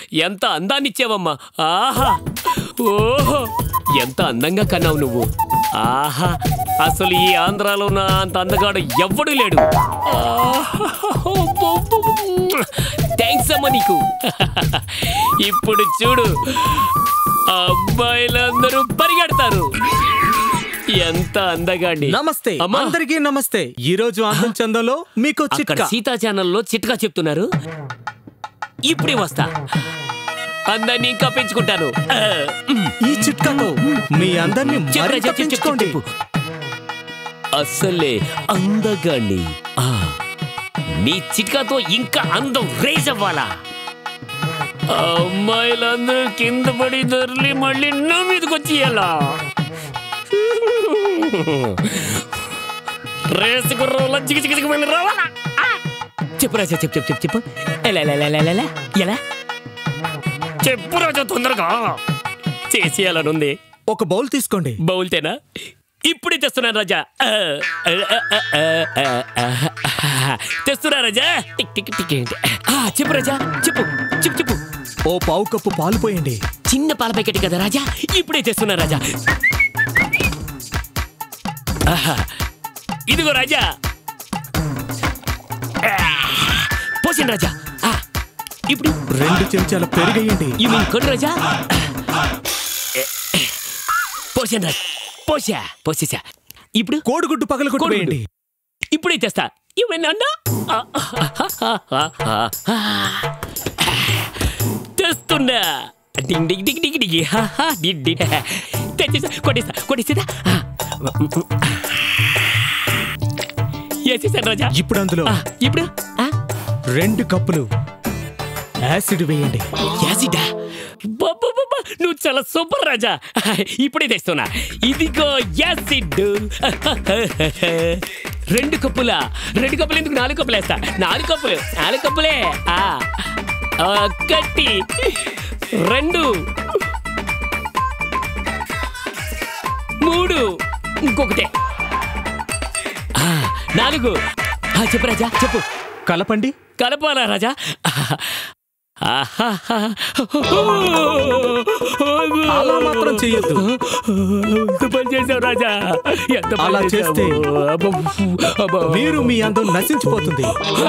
ఎంత అందాన్ని ఇచ్చావమ్మా ఆహా ఓహో ఎంత అందంగా కన్నావు నువ్వు ఆహా అసలు ఈ ఆంధ్రాలో నా అంత అందగాడు ఎవ్వడు లేడు థ్యాంక్స్ అమ్మా నీకు ఇప్పుడు చూడు అబ్బాయిలందరూ పరిగెడతారు ఎంత అందగాడి నమస్తే అమ్మా. అందరికీ నమస్తే ఈ రోజు అందం చందంలో మీకు అక్కడ చిట్కా సీతా ఛానల్లో చిట్కా చెప్తున్నారు ఇప్పుడే వస్తా అందరినీ ఇంకా పెంచుకుంటాను ఆ, మ్. ఈ చిట్కాతో మీ అందరినీ చెప్పు మరింత రాజా, చెప్పు, చెప్పు, పెంచుకోండి చెప్పు. అసలే అందగాన్ని ఆ, నీ చిట్కాతో ఇంకా అందం రేజ్ అవ్వాలా అమ్మాయిలందరూ కింద పడి దొర్లి మళ్ళీ నా మీదకి వచ్చేయాలా రేసు గుర్రంలో జిగి జిగి జిగి మళ్ళీ రావాలా ఆ! చెప్పు రాజా చెప్పు చెప్పు చెప్పు చెప్పు ఎలా ఎలా ఎలా ఎలా, ఎలా ఎలా చెప్పు రాజా తొందరగా చేసేయాలనుంది ఒక బౌల్ తీసుకోండి బౌల్తేనా ఇప్పుడే తెస్తున్నాను రాజా ఆ, ఆ, ఆ, ఆ, ఆ, ఆ. తెస్తున్నా రాజా టిక్ టిక్ టిక్ ఆ, చెప్పు రాజా చెప్పు చెప్పు చెప్పు ఓ పావు కప్పు పాలు పోయండి చిన్న పాల ప్యాకెట్ కదా రాజా ఇప్పుడే తెస్తున్నా రాజా ఆహా. ఇదిగో రాజా ఆ, పోసింది రాజా ఆ, ఇప్పుడు రెండు చెంచాల పెరిగేయండి యు మీన్ కొడు రాజా పోసాను రాజా పోసా పోసేసా ఇప్పుడు కోడిగుడ్డు పగల కొట్టి కోడిగుడ్డు. వేయండి ఇప్పుడే తెస్తా ఇవన్నీ తెస్తున్నా డింగ్ డింగ్ డింగ్ డింగ్ డింగ్ హా, హా, డి- డి. తెచ్చేసా కొట్టేస్తా కొట్టేసేదా వేసేసాను రాజా ఇప్పుడు అందులో ఆ, ఇప్పుడు ఆ, రెండు కప్పులు యాసిడ్ వేయండి యాసిడా బాబా నువ్వు చాలా సూపర్ రాజా ఇప్పుడే తెస్తున్నా ఇదిగో యాసిడ్ రెండు కప్పులా రెండు కప్పులు ఎందుకు నాలుగు కప్పులు వేస్తా నాలుగు కప్పులు నాలుగు కప్పులే ఆ ఒకటి రెండు మూడు ఇంకొకటే ఆ, నాలుగు ఆ, చెప్పు రాజా చెప్పు కలపండి కలపాలా రాజా ఆహాహా. అలా మాత్రం చెయ్యొద్దు. ఎంత పని చేసావు రాజా ఎంత పని అలా చేశావు? చేస్తే అబ్బో, అబ్బో. మీరు మీ అందం నశించిపోతుంది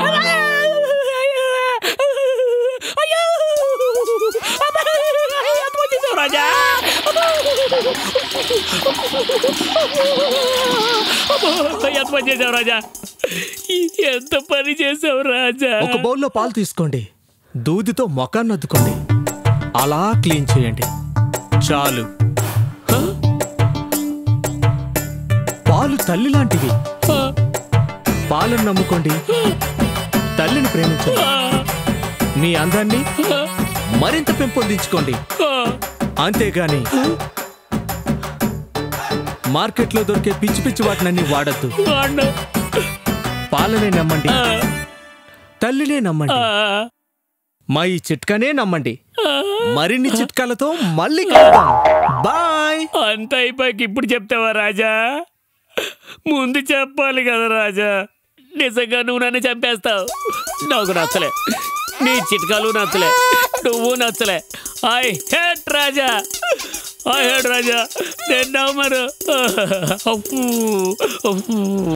అయ్యో! అబ్బా! ఎంత పని చేసావు రాజా అబ్బో, ఎంత పని చేసావు రాజా ఎంత పని చేసావు రాజా ఒక బౌల్లో పాలు తీసుకోండి దూదితో మొఖాన్ని అద్దుకోండి అలా క్లీన్ చేయండి చాలు పాలు తల్లి లాంటివి ఆ, పాలను నమ్ముకోండి తల్లిని ప్రేమించండి ఆ, మీ అందాన్ని ఆ, మరింత పెంపొందించుకోండి ఆ. అంతేగాని మార్కెట్లో దొరికే పిచ్చి పిచ్చి వాటినన్నీ వాడద్దు వాడినా. పాలనే నమ్మండి ఆ, తల్లినే నమ్మండి ఆ, మా ఈ చిట్కానే నమ్మండి ఆ. మరిన్ని చిట్కాలతో మళ్ళీ కలుద్దాం బాయ్ అంత అయిపోయాక ఇప్పుడు చెప్తావా రాజా ముందు చెప్పాలి కదా రాజా నిజంగా నువ్వు నన్ను చంపేస్తావు నాకు నచ్చలే నీ చిట్కాలు నచ్చలే నువ్వు నచ్చలే I hate Raja I hate Raja నేను నమ్మను